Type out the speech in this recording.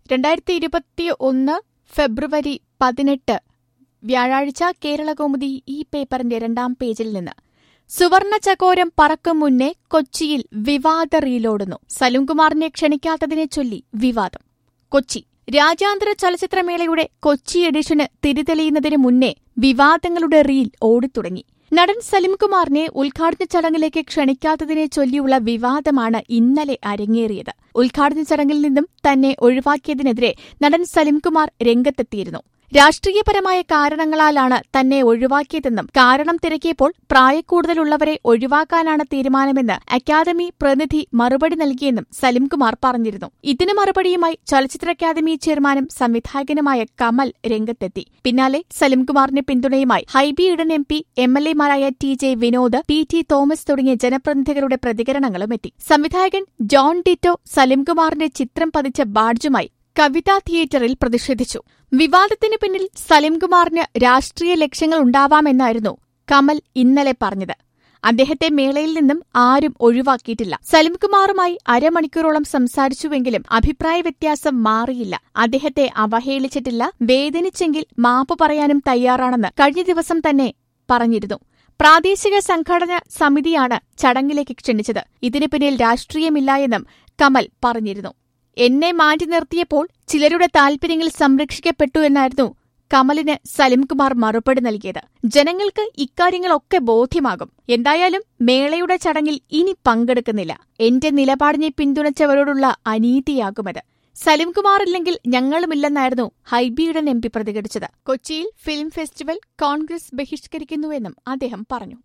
രണ്ടായിരത്തി ഇരുപത്തി ഒന്ന് ഫെബ്രുവരി പതിനെട്ട് വ്യാഴാഴ്ച കേരളകൗമുദി ഈ പേപ്പറിന്റെ രണ്ടാം പേജിൽ നിന്ന് സുവർണ ചകോരം പറക്കും മുന്നേ കൊച്ചിയിൽ വിവാദ റീലോടുന്നു സലിംകുമാറിനെ ക്ഷണിക്കാത്തതിനെ ചൊല്ലി വിവാദം കൊച്ചി രാജ്യാന്തര ചലച്ചിത്രമേളയുടെ കൊച്ചി എഡിഷന് തിരിതെളിയുന്നതിന് മുന്നേ വിവാദങ്ങളുടെ റീൽ ഓടിത്തുടങ്ങി നടൻ സലിംകുമാറിനെ ഉദ്ഘാടന ചടങ്ങിലേക്ക് ക്ഷണിക്കാത്തതിനെ ചൊല്ലിയുള്ള വിവാദമാണ് ഇന്നലെ അരങ്ങേറിയത് ഉദ്ഘാടന ചടങ്ങിൽ നിന്നും തന്നെ ഒഴിവാക്കിയതിനെതിരെ നടൻ സലിംകുമാർ രംഗത്തെത്തിയിരുന്നു രാഷ്ട്രീയപരമായ കാരണങ്ങളാലാണ് തന്നെ ഒഴിവാക്കിയതെന്നും കാരണം തിരക്കിയപ്പോൾ പ്രായക്കൂടുതലുള്ളവരെ ഒഴിവാക്കാനാണ് തീരുമാനമെന്ന് അക്കാദമി പ്രതിനിധി മറുപടി നൽകിയെന്നും സലിംകുമാർ പറഞ്ഞിരുന്നു ഇതിന് മറുപടിയുമായി ചലച്ചിത്ര അക്കാദമി ചെയർമാനും സംവിധായകനുമായ കമൽ രംഗത്തെത്തി പിന്നാലെ സലിംകുമാറിന് പിന്തുണയുമായി Hibi Eden M P M L എമാരായ T J Vinod P T Thomas തുടങ്ങിയ ജനപ്രതിനിധികളുടെ പ്രതികരണങ്ങളും എത്തി സംവിധായകൻ ജോൺ ഡിറ്റോ സലിംകുമാറിന്റെ ചിത്രം പതിച്ച ബാഡ്ജുമായി കവിതാ തിയേറ്ററിൽ പ്രതിഷേധിച്ചു വിവാദത്തിന് പിന്നിൽ സലിംകുമാറിന് രാഷ്ട്രീയ ലക്ഷ്യങ്ങൾ ഉണ്ടാവാമെന്നായിരുന്നു കമൽ ഇന്നലെ പറഞ്ഞത് അദ്ദേഹത്തെ മേളയിൽ നിന്നും ആരും ഒഴിവാക്കിയിട്ടില്ല സലിംകുമാറുമായി അരമണിക്കൂറോളം സംസാരിച്ചുവെങ്കിലും അഭിപ്രായ വ്യത്യാസം മാറിയില്ല അദ്ദേഹത്തെ അവഹേളിച്ചിട്ടില്ല വേദനിച്ചെങ്കിൽ മാപ്പ് പറയാനും തയ്യാറാണെന്ന് കഴിഞ്ഞ ദിവസം തന്നെ പറഞ്ഞിരുന്നു പ്രാദേശിക സംഘടന സമിതിയാണ് ചടങ്ങിലേക്ക് ക്ഷണിച്ചത് ഇതിനു പിന്നിൽ രാഷ്ട്രീയമില്ല എന്നും കമൽ പറഞ്ഞിരുന്നു എന്നെ മാറ്റി നിർത്തിയപ്പോൾ ചിലരുടെ താൽപര്യങ്ങൾ സംരക്ഷിക്കപ്പെട്ടു എന്നായിരുന്നു കമലിന് സലിംകുമാർ മറുപടി നൽകിയത് ജനങ്ങൾക്ക് ഇക്കാര്യങ്ങളൊക്കെ ബോധ്യമാകും എന്തായാലും മേളയുടെ ചടങ്ങിൽ ഇനി പങ്കെടുക്കുന്നില്ല എന്റെ നിലപാടിനെ പിന്തുണച്ചവരോടുള്ള അനീതിയാകുമത് സലിംകുമാറില്ലെങ്കിൽ ഞങ്ങളുമില്ലെന്നായിരുന്നു ഹൈബിയുടൻ എം പി പ്രതികരിച്ചത് കൊച്ചിയിൽ ഫിലിം ഫെസ്റ്റിവൽ കോൺഗ്രസ് ബഹിഷ്കരിക്കുന്നുവെന്നും അദ്ദേഹം പറഞ്ഞു